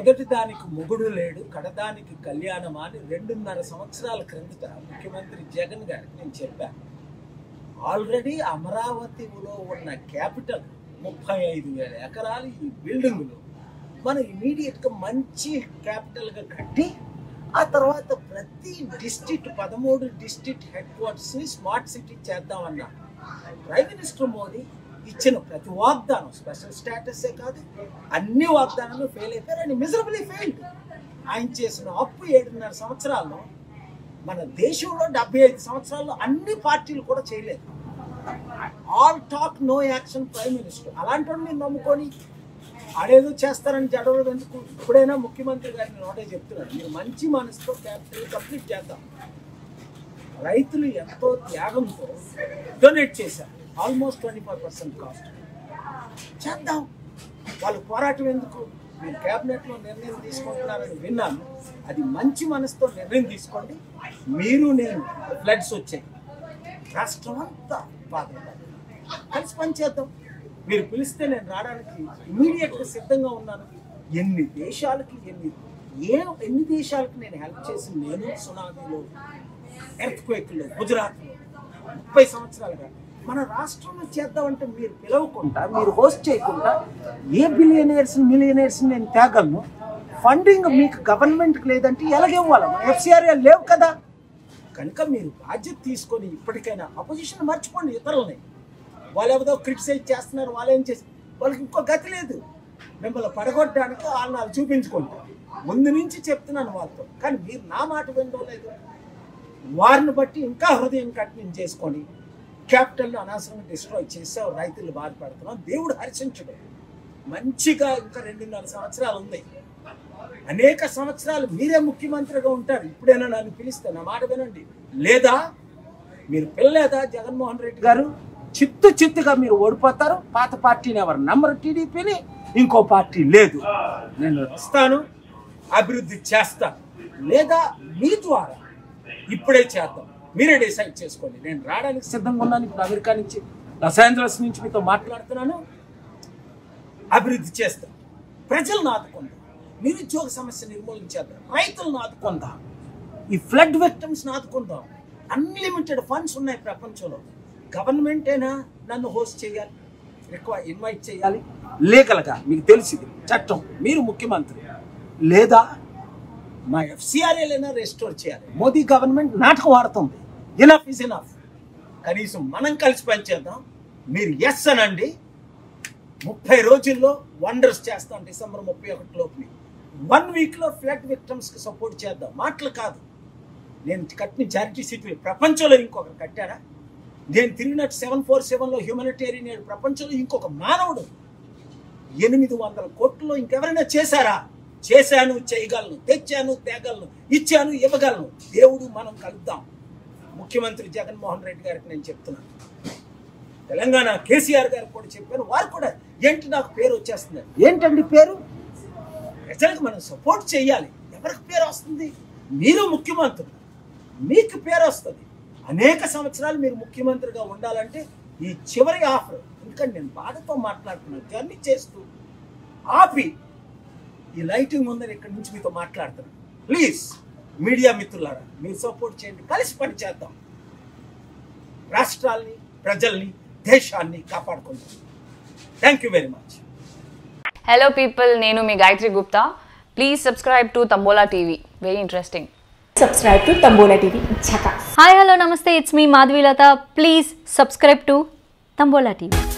మొదటి దానికి మొగుడు లేడు కడదానికి కళ్యాణమా అని రెండున్నర సంవత్సరాల క్రిందట ముఖ్యమంత్రి జగన్ గారికి నేను చెప్పాను ఆల్రెడీ అమరావతిలో ఉన్న క్యాపిటల్ ముప్పై ఐదు వేల ఎకరాలు ఈ బిల్డింగులు మనం ఇమీడియట్గా మంచి క్యాపిటల్గా కట్టి ఆ తర్వాత ప్రతి డిస్ట్రిక్ట్ పదమూడు డిస్ట్రిక్ట్ హెడ్ క్వార్టర్స్ని స్మార్ట్ సిటీ చేద్దామన్నా ప్రైమ్ మినిస్టర్ మోదీ ఇచ్చిన ప్రతి వాగ్దానం స్పెషల్ స్టేటసే కాదు అన్ని వాగ్దానాలు ఫెయిల్ అయిపోయారు అండ్ మిజరబుల్లీ ఫెయిల్డ్ ఆయన చేసిన అప్పు ఏడున్నర సంవత్సరాల్లో మన దేశంలో డెబ్బై ఐదు సంవత్సరాల్లో అన్ని పార్టీలు కూడా చేయలేదు all talk no action prime minister అలాంటి వాడిని మీరు నమ్ముకొని ఆడేదో చేస్తారని జడవడం ఎందుకు ఇప్పుడైనా ముఖ్యమంత్రి గారిని నోటే చెప్తున్నాడు మీరు మంచి మనసుతో క్యాపిటల్ కంప్లీట్ చేద్దాం రైతులు ఎంతో త్యాగంతో డొనేట్ చేశారు almost twenty five percent cost చేద్దాం వాళ్ళు పోరాటం ఎందుకు మీరు క్యాబినెట్లో నిర్ణయం తీసుకుంటున్నారని విన్నాను అది మంచి మనసుతో నిర్ణయం తీసుకోండి మీరు నేను ఫ్లడ్స్ వచ్చాయి రాష్ట్రం అంతా బాధపడాలి కలిసి పనిచేద్దాం మీరు పిలిస్తే నేను రావడానికి ఇమీడియట్గా సిద్ధంగా ఉన్నాను ఎన్ని దేశాలకి ఎన్ని ఏ ఎన్ని దేశాలకి నేను హెల్ప్ చేసి నేను సునామీలో ఎర్త్ క్వేక్లో గుజరాత్లో ముప్పై సంవత్సరాలుగా మన రాష్ట్రంలో చేద్దామంటే మీరు పిలవకుండా మీరు హోస్ట్ చేయకుండా ఏ బిలియనర్స్ మిలియనర్స్ నేను తేగలను ఫండింగ్ మీకు గవర్నమెంట్కి లేదంటే ఎలాగేవ్వాలి ఎఫ్సిఆర్ఏ లేవు కదా కనుక మీరు బాధ్యత తీసుకొని ఇప్పటికైనా అపోజిషన్ మర్చిపోండి ఇతరులని వాళ్ళు ఏదో క్రిటిసైజ్ చేస్తున్నారు వాళ్ళు ఏం చేసి వాళ్ళకి ఇంకో గతి లేదు మిమ్మల్ని పడగొట్టడానికి వాళ్ళని వాళ్ళు చూపించుకుంటారు ముందు నుంచి చెప్తున్నాను వాళ్ళతో కానీ మీరు నా మాట వినడం లేదు వారిని బట్టి ఇంకా హృదయం కఠినం చేసుకొని క్యాపిటల్ని అనవసరంగా డిస్ట్రాయ్ చేసావు రైతులు బాధపడుతున్నాం దేవుడు హర్షించడు మంచిగా ఇంకా రెండున్నర సంవత్సరాలు ఉంది అనేక సంవత్సరాలు మీరే ముఖ్యమంత్రిగా ఉంటారు ఇప్పుడైనా నన్ను పిలిస్తే నా మాట వినండి లేదా మీరు పిల్లలేదా జగన్మోహన్ రెడ్డి గారు చిత్తు చిత్తుగా మీరు ఓడిపోతారు పాత పార్టీని ఎవరు నమ్మరు టీడీపీని ఇంకో పార్టీ లేదు నేను వస్తాను అభివృద్ధి చేస్తాను లేదా మీ ద్వారా ఇప్పుడే చేద్దాం మీరే డిసైడ్ చేసుకోండి నేను రావడానికి సిద్ధంగా ఉన్నాను ఇప్పుడు అమెరికా నుంచి లాస్ ఏంజలస్ నుంచి మీతో మాట్లాడుతున్నాను అభివృద్ధి చేస్తాం ప్రజలను ఆదుకుందాం నిరుద్యోగ సమస్య నిర్మూలించేద్దాం రైతులను ఆదుకుందాం ఈ ఫ్లడ్ విక్టమ్స్ ఆదుకుందాం అన్లిమిటెడ్ ఫండ్స్ ఉన్నాయి ప్రపంచంలో గవర్నమెంట్ అయినా నన్ను హోస్ట్ చేయాలి రిక్వై ఇన్వైట్ చేయాలి లీగల్గా మీకు తెలిసింది చట్టం మీరు ముఖ్యమంత్రి లేదా మా ఎఫ్సిఆర్ఏలైనా రెస్టోర్ చేయాలి మోదీ గవర్నమెంట్ నాటకం ఆడుతుంది ఇనఫ్ ఇస్ ఇనఫ్ కనీసం మనం కలిసి పనిచేద్దాం మీరు ఎస్ అనండి ముప్పై రోజుల్లో వండర్స్ చేస్తాం డిసెంబర్ ముప్పై ఒకటి లోపుని వన్ వీక్లో ఫ్లడ్ విక్టమ్స్కి సపోర్ట్ చేద్దాం మాటలు కాదు నేను కట్టిన చారిటీ సీట్లు ప్రపంచంలో ఇంకొకరు కట్టారా నేను తిరిగినట్టు సెవెన్ ఫోర్ సెవెన్లో హ్యూమనిటేరియన్ ఎయిడ్ ప్రపంచంలో ఇంకొక మానవుడు ఎనిమిది వందల కోట్లలో ఇంకెవరైనా చేశారా చేశాను చేయగలను తెచ్చాను తేగలను ఇచ్చాను ఇవ్వగలను దేవుడు మనం కలుద్దాం ముఖ్యమంత్రి జగన్మోహన్ రెడ్డి గారికి నేను చెప్తున్నాను తెలంగాణ కేసీఆర్ గారికి కూడా చెప్పాను వారు కూడా ఏంటి నాకు పేరు వచ్చేస్తుంది ఏంటండి పేరు ప్రజలకు మనం సపోర్ట్ చేయాలి ఎవరికి పేరు వస్తుంది మీరు ముఖ్యమంత్రులు మీకు పేరు వస్తుంది అనేక సంవత్సరాలు మీరు ముఖ్యమంత్రిగా ఉండాలంటే ఈ చివరి ఆఫర్ ఎందుకంటే నేను బాధతో మాట్లాడుతున్నాను జర్నీ చేస్తూ ఆపి ఈ లైటింగ్ ముందర ఇక్కడి నుంచి మీతో మాట్లాడుతున్నాను ప్లీజ్ మీడియా మిత్రులారా మీరు సపోర్ట్ చేయండి కలిసి పని చేద్దాం రాష్ట్రాల్ని ప్రజల్ని దేశాన్ని కాపాడుకుందాం thank you very much hello people నేను మీ Gayatri Gupta please subscribe to Tambola TV very interesting subscribe to Tambola TV. Chaka. Hi hello నమస్తే it's me Madhavilatha please subscribe to Tambola TV